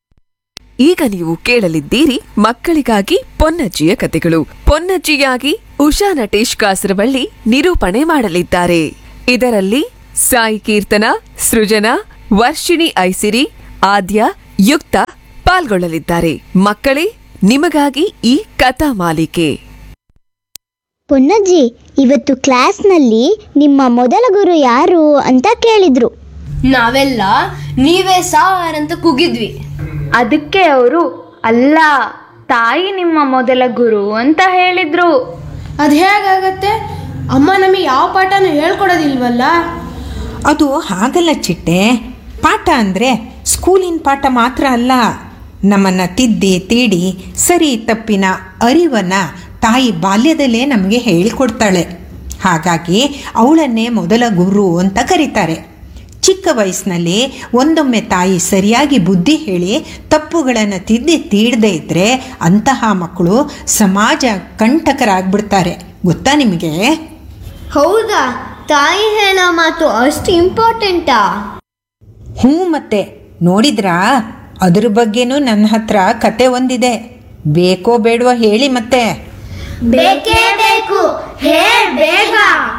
ಈಗ ನೀವು ಕೇಳಲಿದ್ದೀರಿ ಮಕ್ಕಳಿಗಾಗಿ ಪೊನ್ನಜ್ಜಿಯ ಕತೆಗಳು ಪೊನ್ನಜ್ಜಿಯಾಗಿ ಉಷಾ ನಟೇಶ್ ಕಾಸರವಳ್ಳಿ ನಿರೂಪಣೆ ಮಾಡಲಿದ್ದಾರೆ ಇದರಲ್ಲಿ ಸಾಯಿ ಕೀರ್ತನ ಸೃಜನಾ ವರ್ಷಿಣಿ ಐಸಿರಿ ಆದ್ಯ ಯುಕ್ತ ಪಾಲ್ಗೊಳ್ಳಲಿದ್ದಾರೆ ಮಕ್ಕಳೇ ನಿಮಗಾಗಿ ಈ ಕಥಾ ಮಾಲಿಕೆ ಪೊನ್ನಜ್ಜಿ ಇವತ್ತು ಕ್ಲಾಸ್ನಲ್ಲಿ ನಿಮ್ಮ ಮೊದಲ ಗುರು ಯಾರು ಅಂತ ಕೇಳಿದ್ರು ನಾವೆಲ್ಲ ನೀವೇ ಸಾರ್ ಅಂತ ಕೂಗಿದ್ವಿ ಅದಕ್ಕೆ ಅವರು ಅಲ್ಲ ತಾಯಿ ನಿಮ್ಮ ಮೊದಲ ಗುರು ಅಂತ ಹೇಳಿದ್ರು ಅದು ಹೇಗಾಗತ್ತೆ ಅಮ್ಮ ನಮಗೆ ಯಾವ ಪಾಠನೂ ಹೇಳ್ಕೊಡೋದಿಲ್ವಲ್ಲ ಅದು ಹಾಗಲ್ಲ ಚಿಟ್ಟೆ ಪಾಠ ಅಂದರೆ ಸ್ಕೂಲಿನ ಪಾಠ ಮಾತ್ರ ಅಲ್ಲ ನಮ್ಮನ್ನು ತಿದ್ದಿ ತೀಡಿ ಸರಿ ತಪ್ಪಿನ ಅರಿವನ್ನು ತಾಯಿ ಬಾಲ್ಯದಲ್ಲೇ ನಮಗೆ ಹೇಳಿಕೊಡ್ತಾಳೆ ಹಾಗಾಗಿ ಅವಳನ್ನೇ ಮೊದಲ ಗುರು ಅಂತ ಕರೀತಾರೆ ಚಿಕ್ಕ ವಯಸ್ಸಿನಲ್ಲಿ ಒಂದೊಮ್ಮೆ ತಾಯಿ ಸರಿಯಾಗಿ ಬುದ್ಧಿ ಹೇಳಿ ತಪ್ಪುಗಳನ್ನು ತಿದ್ದಿ ತೀಡದೇ ಇದ್ದರೆ ಅಂತಹ ಮಕ್ಕಳು ಸಮಾಜ ಕಂಟಕರಾಗ್ಬಿಡ್ತಾರೆ ಗೊತ್ತಾ ನಿಮಗೆ ಹೌದಾ ತಾಯಿ ಹೇಳೋ ಮಾತು ಅಷ್ಟು ಇಂಪಾರ್ಟೆಂಟಾ ಹ್ಞೂ ಮತ್ತೆ ನೋಡಿದ್ರಾ ಅದ್ರ ಬಗ್ಗೆನೂ ನನ್ನ ಹತ್ರ ಕತೆ ಒಂದಿದೆ ಬೇಕೋ ಬೇಡವೋ ಹೇಳಿ ಮತ್ತೆ ಬೇಕೇ ಬೇಕು ಹೇಳ್ ಬೇಗ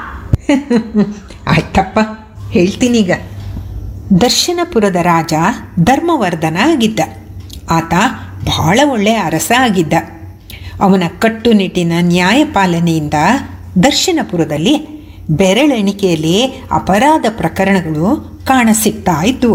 ಆಯ್ತಪ್ಪ ಹೇಳ್ತೀನೀಗ ದರ್ಶನಪುರದ ರಾಜ ಧರ್ಮವರ್ಧನ ಆಗಿದ್ದ ಆತ ಬಹಳ ಒಳ್ಳೆಯ ಅರಸ ಆಗಿದ್ದ ಅವನ ಕಟ್ಟುನಿಟ್ಟಿನ ನ್ಯಾಯಪಾಲನೆಯಿಂದ ದರ್ಶನಪುರದಲ್ಲಿ ಬೆರಳೆಣಿಕೆಯಲ್ಲಿ ಅಪರಾಧ ಪ್ರಕರಣಗಳು ಕಾಣಸಿಗ್ತಾ ಇದ್ವು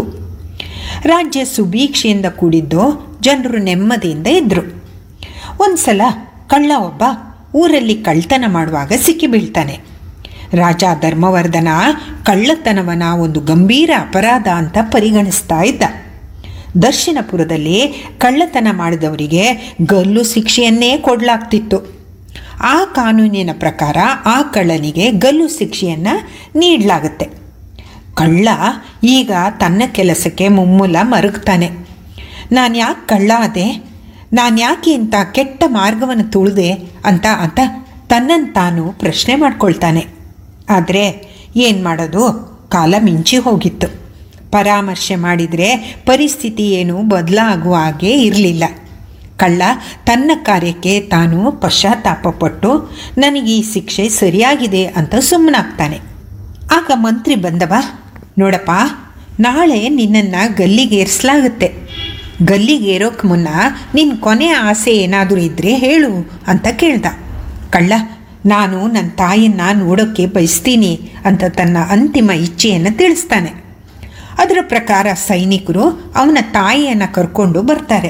ರಾಜ್ಯ ಸುಭೀಕ್ಷೆಯಿಂದ ಕೂಡಿದ್ದು ಜನರು ನೆಮ್ಮದಿಯಿಂದ ಇದ್ದರು ಒಂದ್ಸಲ ಕಳ್ಳ ಒಬ್ಬ ಊರಲ್ಲಿ ಕಳ್ತನ ಮಾಡುವಾಗ ಸಿಕ್ಕಿ ಬೀಳ್ತಾನೆ ರಾಜ ಧರ್ಮವರ್ಧನ ಕಳ್ಳತನವನ ಒಂದು ಗಂಭೀರ ಅಪರಾಧ ಅಂತ ಪರಿಗಣಿಸ್ತಾ ಇದ್ದ ದರ್ಶನಪುರದಲ್ಲಿ ಕಳ್ಳತನ ಮಾಡಿದವರಿಗೆ ಗಲ್ಲು ಶಿಕ್ಷೆಯನ್ನೇ ಕೊಡಲಾಗ್ತಿತ್ತು ಆ ಕಾನೂನಿನ ಪ್ರಕಾರ ಆ ಕಳ್ಳನಿಗೆ ಗಲ್ಲು ಶಿಕ್ಷೆಯನ್ನು ನೀಡಲಾಗುತ್ತೆ ಕಳ್ಳ ಈಗ ತನ್ನ ಕೆಲಸಕ್ಕೆ ಮುಮ್ಮೂಲ ಮರುಗ್ತಾನೆ ನಾನು ಯಾಕೆ ಕಳ್ಳ ಅದೆ ನಾನು ಯಾಕೆ ಇಂಥ ಕೆಟ್ಟ ಮಾರ್ಗವನ್ನು ತುಳಿದೆ ಅಂತ ಅಂತ ತನ್ನನ್ನು ತಾನು ಪ್ರಶ್ನೆ ಮಾಡ್ಕೊಳ್ತಾನೆ ಆದರೆ ಏನು ಮಾಡೋದು ಕಾಲ ಮಿಂಚಿ ಹೋಗಿತ್ತು ಪರಾಮರ್ಶೆ ಮಾಡಿದರೆ ಪರಿಸ್ಥಿತಿ ಏನು ಬದಲಾಗುವ ಹಾಗೆ ಇರಲಿಲ್ಲ ಕಳ್ಳ ತನ್ನ ಕಾರ್ಯಕ್ಕೆ ತಾನು ಪಶ್ಚಾತ್ತಾಪಪಟ್ಟು ನನಗೆ ಈ ಶಿಕ್ಷೆ ಸರಿಯಾಗಿದೆ ಅಂತ ಸುಮ್ಮನಾಗ್ತಾನೆ ಆಗ ಮಂತ್ರಿ ಬಂದವ ನೋಡಪ್ಪ ನಾಳೆ ನಿನ್ನನ್ನು ಗಲ್ಲಿಗೇರಿಸಲಾಗುತ್ತೆ ಗಲ್ಲಿಗೇರೋಕ್ಕೆ ಮುನ್ನ ನಿನ್ನ ಕೊನೆಯ ಆಸೆ ಏನಾದರೂ ಇದ್ದರೆ ಹೇಳು ಅಂತ ಕೇಳ್ದ ಕಳ್ಳ ನಾನು ನನ್ನ ತಾಯಿಯನ್ನು ನೋಡೋಕ್ಕೆ ಬಯಸ್ತೀನಿ ಅಂತ ತನ್ನ ಅಂತಿಮ ಇಚ್ಛೆಯನ್ನು ತಿಳಿಸ್ತಾನೆ ಅದರ ಪ್ರಕಾರ ಸೈನಿಕರು ಅವನ ತಾಯಿಯನ್ನು ಕರ್ಕೊಂಡು ಬರ್ತಾರೆ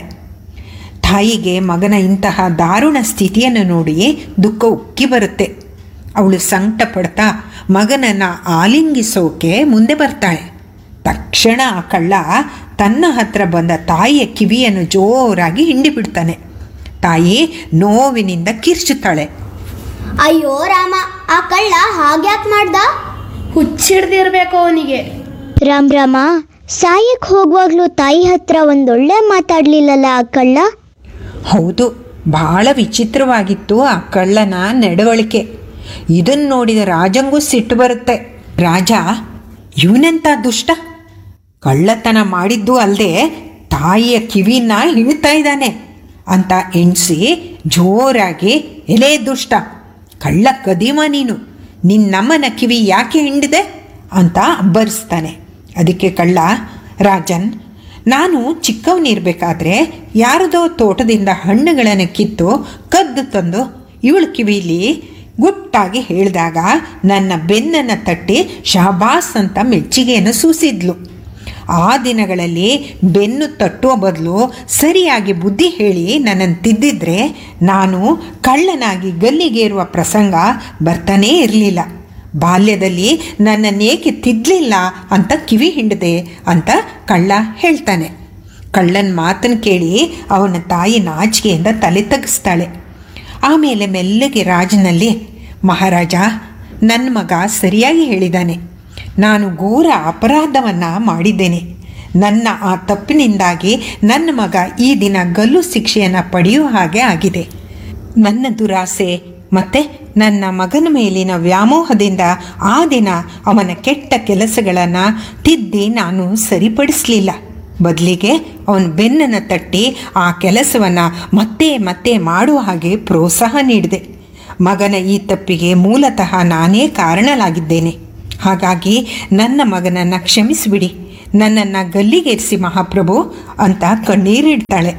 ತಾಯಿಗೆ ಮಗನ ಇಂತಹ ದಾರುಣ ಸ್ಥಿತಿಯನ್ನು ನೋಡಿ ದುಃಖ ಉಕ್ಕಿ ಬರುತ್ತೆ ಅವಳು ಸಂಕಟ ಪಡ್ತಾ ಮಗನನ್ನು ಆಲಿಂಗಿಸೋಕೆ ಮುಂದೆ ಬರ್ತಾಳೆ ತಕ್ಷಣ ಆ ಕಳ್ಳ ತನ್ನ ಹತ್ರ ಬಂದ ತಾಯಿಯ ಕಿವಿಯನ್ನು ಜೋರಾಗಿ ಹಿಂಡಿ ಬಿಡ್ತಾನೆ ತಾಯಿ ನೋವಿನಿಂದ ಕಿರ್ಚುತ್ತಾಳೆ ಅಯ್ಯೋ ರಾಮ ಆ ಕಳ್ಳ ಹಾಗ್ಯಾಕ್ ಮಾಡ್ದ ಹುಚ್ಚಿಡ್ದಿರ್ಬೇಕು ಅವನಿಗೆ ರಾಮ್ ರಾಮ ಸಾಯಕ್ ಹೋಗುವಾಗ್ಲೂ ತಾಯಿ ಹತ್ರ ಒಂದೊಳ್ಳೆ ಮಾತಾಡ್ಲಿಲ್ಲಲ್ಲ ಆ ಕಳ್ಳ ಹೌದು ಬಹಳ ವಿಚಿತ್ರವಾಗಿತ್ತು ಆ ಕಳ್ಳನ ನಡವಳಿಕೆ ಇದನ್ನು ನೋಡಿದ ರಾಜಂಗೂ ಸಿಟ್ಟು ಬರುತ್ತೆ ರಾಜ ಇವನೆಂಥ ದುಷ್ಟ ಕಳ್ಳತನ ಮಾಡಿದ್ದು ಅಲ್ಲದೆ ತಾಯಿಯ ಕಿವಿನ ಹಿಡ್ತಾ ಇದ್ದಾನೆ ಅಂತ ಎಣಿಸಿ ಜೋರಾಗಿ ಎಲೆ ದುಷ್ಟ ಕಳ್ಳ ಕದೀಮ ನೀನು ನಿನ್ನಮ್ಮನ ಕಿವಿ ಯಾಕೆ ಹಿಂಡಿದೆ ಅಂತ ಅಬ್ಬರಿಸ್ತಾನೆ ಅದಕ್ಕೆ ಕಳ್ಳ ರಾಜನ್ ನಾನು ಚಿಕ್ಕವನಿರ್ಬೇಕಾದ್ರೆ ಯಾರದೋ ತೋಟದಿಂದ ಹಣ್ಣುಗಳನ್ನು ಕಿತ್ತು ಕದ್ದು ತಂದು ಇವಳ ಕಿವಿಲಿ ಗುಟ್ಟಾಗಿ ಹೇಳಿದಾಗ ನನ್ನ ಬೆನ್ನನ್ನು ತಟ್ಟಿ ಶಹಬಾಸ್ ಅಂತ ಮೆಚ್ಚುಗೆಯನ್ನು ಸೂಸಿದ್ಲು ಆ ದಿನಗಳಲ್ಲಿ ಬೆನ್ನು ತಟ್ಟುವ ಬದಲು ಸರಿಯಾಗಿ ಬುದ್ಧಿ ಹೇಳಿ ನನ್ನನ್ನು ತಿದ್ದಿದ್ರೆ ನಾನು ಕಳ್ಳನಾಗಿ ಗಲ್ಲಿಗೇರುವ ಪ್ರಸಂಗ ಬರ್ತಾನೇ ಇರಲಿಲ್ಲ ಬಾಲ್ಯದಲ್ಲಿ ನನ್ನನ್ನೇಕೆ ತಿದ್ದಲಿಲ್ಲ ಅಂತ ಕಿವಿ ಹಿಂಡದೆ ಅಂತ ಕಳ್ಳ ಹೇಳ್ತಾನೆ ಕಳ್ಳನ ಮಾತನ್ನು ಕೇಳಿ ಅವನ ತಾಯಿ ನಾಚಿಕೆಯಿಂದ ತಲೆ ತಗ್ಗಿಸ್ತಾಳೆ ಆಮೇಲೆ ಮೆಲ್ಲಗೆ ರಾಜನಲ್ಲಿ ಮಹಾರಾಜ ನನ್ನ ಮಗ ಸರಿಯಾಗಿ ಹೇಳಿದ್ದಾನೆ ನಾನು ಘೋರ ಅಪರಾಧವನ್ನು ಮಾಡಿದ್ದೇನೆ ನನ್ನ ಆ ತಪ್ಪಿನಿಂದಾಗಿ ನನ್ನ ಮಗ ಈ ದಿನ ಗಲ್ಲು ಶಿಕ್ಷೆಯನ್ನು ಪಡೆಯುವ ಹಾಗೆ ಆಗಿದೆ ನನ್ನ ದುರಾಸೆ ಮತ್ತು ನನ್ನ ಮಗನ ಮೇಲಿನ ವ್ಯಾಮೋಹದಿಂದ ಆ ದಿನ ಅವನ ಕೆಟ್ಟ ಕೆಲಸಗಳನ್ನು ತಿದ್ದಿ ನಾನು ಸರಿಪಡಿಸಲಿಲ್ಲ ಬದಲಿಗೆ ಅವನ ಬೆನ್ನನ್ನು ತಟ್ಟಿ ಆ ಕೆಲಸವನ್ನು ಮತ್ತೆ ಮತ್ತೆ ಮಾಡುವ ಹಾಗೆ ಪ್ರೋತ್ಸಾಹ ನೀಡಿದೆ ಮಗನ ಈ ತಪ್ಪಿಗೆ ಮೂಲತಃ ನಾನೇ ಕಾರಣಲಾಗಿದ್ದೇನೆ ಹಾಗಾಗಿ ನನ್ನ ಮಗನನ್ನು ಕ್ಷಮಿಸಿಬಿಡಿ ನನ್ನನ್ನು ಗಲ್ಲಿಗೇರಿಸಿ ಮಹಾಪ್ರಭು ಅಂತ ಕಣ್ಣೀರಿಡ್ತಾಳೆ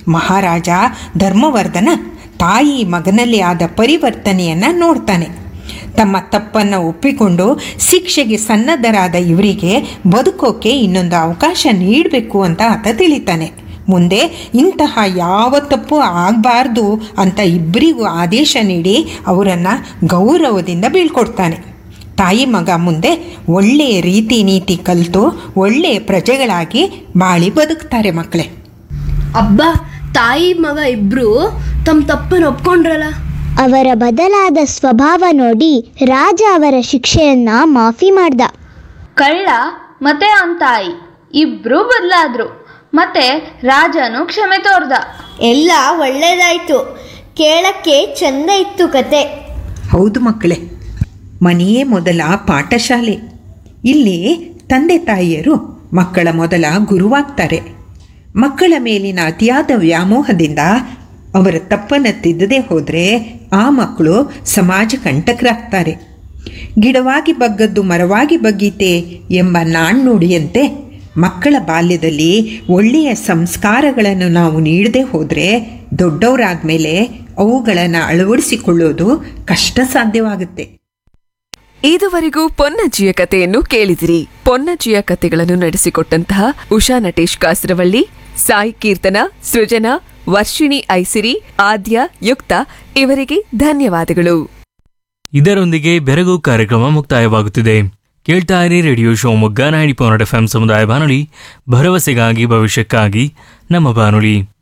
ಮಹಾರಾಜ ಧರ್ಮವರ್ಧನ ತಾಯಿ ಮಗನಲ್ಲಿ ಆದ ಪರಿವರ್ತನೆಯನ್ನು ನೋಡ್ತಾನೆ ತಮ್ಮ ತಪ್ಪನ್ನು ಒಪ್ಪಿಕೊಂಡು ಶಿಕ್ಷೆಗೆ ಸನ್ನದ್ಧರಾದ ಇವರಿಗೆ ಬದುಕೋಕೆ ಇನ್ನೊಂದು ಅವಕಾಶ ನೀಡಬೇಕು ಅಂತ ಆತ ತಿಳಿತಾನೆ ಮುಂದೆ ಇಂತಹ ಯಾವ ತಪ್ಪು ಆಗಬಾರ್ದು ಅಂತ ಇಬ್ಬರಿಗೂ ಆದೇಶ ನೀಡಿ ಅವರನ್ನು ಗೌರವದಿಂದ ಬೀಳ್ಕೊಡ್ತಾನೆ ತಾಯಿ ಮಗ ಮುಂದೆ ಒಳ್ಳೆಯ ರೀತಿ ನೀತಿ ಕಲಿತು ಒಳ್ಳೆಯ ಪ್ರಜೆಗಳಾಗಿ ಬಾಳಿ ಬದುಕ್ತಾರೆ ಮಕ್ಕಳೇ ಅಬ್ಬಾ ತಾಯಿ ಮಗ ಇಬ್ರು ತಮ್ಮ ತಪ್ಪನ್ನು ಒಪ್ಕೊಂಡ್ರಲ್ಲ ಅವರ ಬದಲಾದ ಸ್ವಭಾವ ನೋಡಿ ರಾಜ ಅವರ ಶಿಕ್ಷೆಯನ್ನ ಮಾಫಿ ಮಾಡ್ದ ಕಳ್ಳ ಮತ್ತೆ ಅವನ ತಾಯಿ ಇಬ್ರು ಬದಲಾದ್ರು ಮತ್ತೆ ರಾಜನು ಕ್ಷಮೆ ತೋರ್ದ ಎಲ್ಲ ಒಳ್ಳೇದಾಯ್ತು ಕೇಳಕ್ಕೆ ಚಂದ ಇತ್ತು ಕತೆ ಹೌದು ಮಕ್ಕಳೇ ಮನೆಯೇ ಮೊದಲ ಪಾಠಶಾಲೆ ಇಲ್ಲಿ ತಂದೆ ತಾಯಿಯರು ಮಕ್ಕಳ ಮೊದಲ ಗುರುವಾಗ್ತಾರೆ ಮಕ್ಕಳ ಮೇಲಿನ ಅತಿಯಾದ ವ್ಯಾಮೋಹದಿಂದ ಅವರ ತಪ್ಪನ್ನು ತಿದ್ದದೇ ಹೋದರೆ ಆ ಮಕ್ಕಳು ಸಮಾಜ ಕಂಟಕರಾಗ್ತಾರೆ ಗಿಡವಾಗಿ ಬಗ್ಗದ್ದು ಮರವಾಗಿ ಬಗ್ಗೀತೆ ಎಂಬ ನಾಣ್ಣುಡಿಯಂತೆ ಮಕ್ಕಳ ಬಾಲ್ಯದಲ್ಲಿ ಒಳ್ಳೆಯ ಸಂಸ್ಕಾರಗಳನ್ನು ನಾವು ನೀಡದೆ ಹೋದರೆ ದೊಡ್ಡವರಾದ ಅವುಗಳನ್ನು ಅಳವಡಿಸಿಕೊಳ್ಳೋದು ಕಷ್ಟ ಸಾಧ್ಯವಾಗುತ್ತೆ ಇದುವರೆಗೂ ಪೊನ್ನಜ್ಜಿಯ ಕಥೆಯನ್ನು ಕೇಳಿದಿರಿ ಪೊನ್ನಜ್ಜಿಯ ಕಥೆಗಳನ್ನು ನಡೆಸಿಕೊಟ್ಟಂತಹ ಉಷಾ ನಟೇಶ್ ಕಾಸರವಳ್ಳಿ ಸಾಯಿ ಕೀರ್ತನ ಸೃಜನಾ ವರ್ಷಿಣಿ ಐಸಿರಿ ಆದ್ಯ ಯುಕ್ತ ಇವರಿಗೆ ಧನ್ಯವಾದಗಳು ಇದರೊಂದಿಗೆ ಬೆರಗು ಕಾರ್ಯಕ್ರಮ ಮುಕ್ತಾಯವಾಗುತ್ತಿದೆ ಕೇಳ್ತಾ ಇರಿ radio Shivamogga ninety point F M ಸಮುದಾಯ ಬಾನುಲಿ ಭರವಸೆಗಾಗಿ ಭವಿಷ್ಯಕ್ಕಾಗಿ ನಮ್ಮ ಬಾನುಲಿ